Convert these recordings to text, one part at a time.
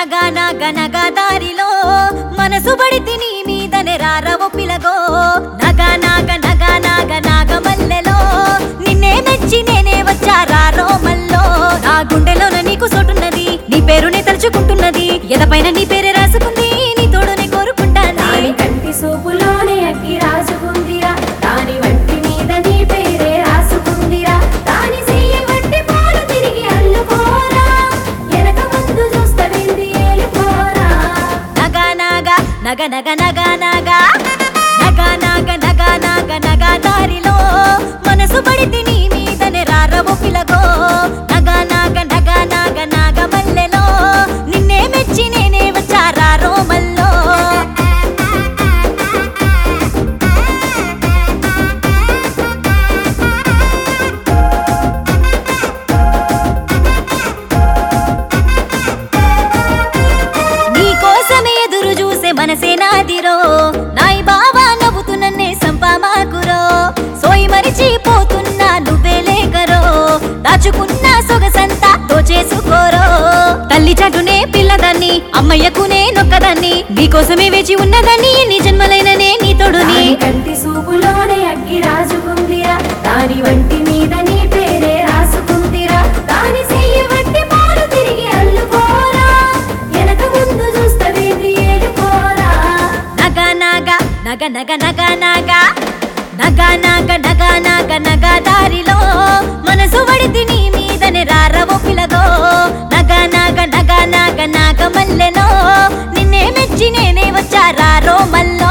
నగా నగ నగ దారిలో మనసు పడితే నీ మీదనే రారవో పిలగో నగా నాగ నగా నాగ నాగ మల్లెలో నిన్నే మెచ్చి నేనే వచ్చా రారో మల్లో నా గుండెలోన నీకు సోటున్నది నీ పేరునే తలుచుకుంటున్నది ఎదపైన నీ పేరే రాసుకుంది నీ తోడునే కోరుకుంటాను దాని కంటి సూపులోనే అగ్గి రాజుకుందిరా దాని వంటి మీద నీ పేరే రాసుకుందిరా దాని చెయ్యి వంటి పాలు తిరిగి అల్లుకోరా వెనక ముందు చూస్తవింది ఏలుకోరా నగా నాగా నగ నగ నగ నాగా నగా నాగ నగా నాగ నగా దారిలో మనసు పడితే నీ మీదనే రారవో పిలగో నగా నాగ నగా నాగ నాగ మల్లెలో నిన్నే మెచ్చి నేనే వచ్చా రారో మల్లో నీ కోసమే ఎదురు చూసే మనసే నాదిరో నాయి బావా నవ్వుతూ నన్నే సంపామాకురో సోయి మరిచిపోతున్నా నువ్వే లేకరో దాచుకున్న సొగసంతా దోచేసుకోరో తల్లి చాటునే పిల్లదాన్ని అమ్మయ్యకునే నొక్కదాన్ని నీకోసమే వేచి ఉన్నదాన్ని నీ జన్మలైననే నీ తోడుని దాని కంటి సూపులోనే అగ్గి రాజుకుందిరా దాని వంటి మీద నీ పేరే రాసుకుందిరా దాని చెయ్యి వంటి పాలు తిరిగి అల్లుకోరా వెనక ముందు చూస్తవింది ఏలుకోరా నగ నగ నగ నగ నగ నగ నగ నగ నగ నగ నగ దారిలో మనసు పడితే నీ మీదనే రారవో పిలగో నగ నగ నగ నగ నగ మల్లెలో నిన్నే మెచ్చి నేనే వచ్చా రారో మల్లో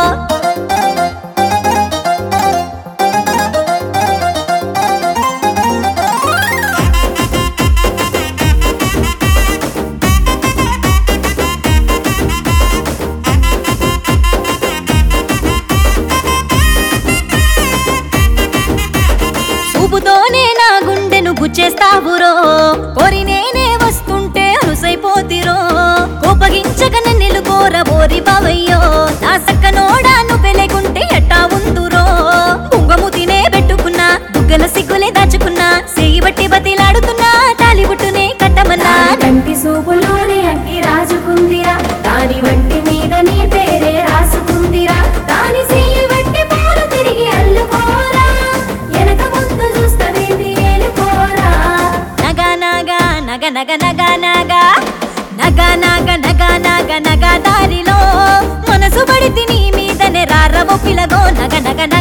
చూపుతోనే నా గుండెను గుచ్చేస్తావురో కోరి నేనే వస్తుంటే అరుసైపోతిరో కోపగించక నన్ను కోర బోరి బావయ్యో నా సక్క నోడాను పెళ్ళకుంటే ఎట్టా ఉందురో పుంగము తినే పెట్టుకున్నా బుగ్గల సిగ్గులే దాచుకున్నా సేయి బట్టి బతిలాడుతున్నా తాలిబుట్టునే కట్టమన్నా దాని కంటి సూపులోనే అగ్గి రాజుకుందిరా దాని వంటి మీద నీ పేరే రాసుకుందిరా దాని చెయ్యి వంటి పాలు తిరిగి అల్లుకోరా వెనక ముందు చూస్తవింది ఏలుకోరా నగ నగ నగ నగ నగ నగ నగ నగ నగ నగ నగ దారిలో మనసు పడితే నీ మీదనే రారవో పిలగో నగ నగ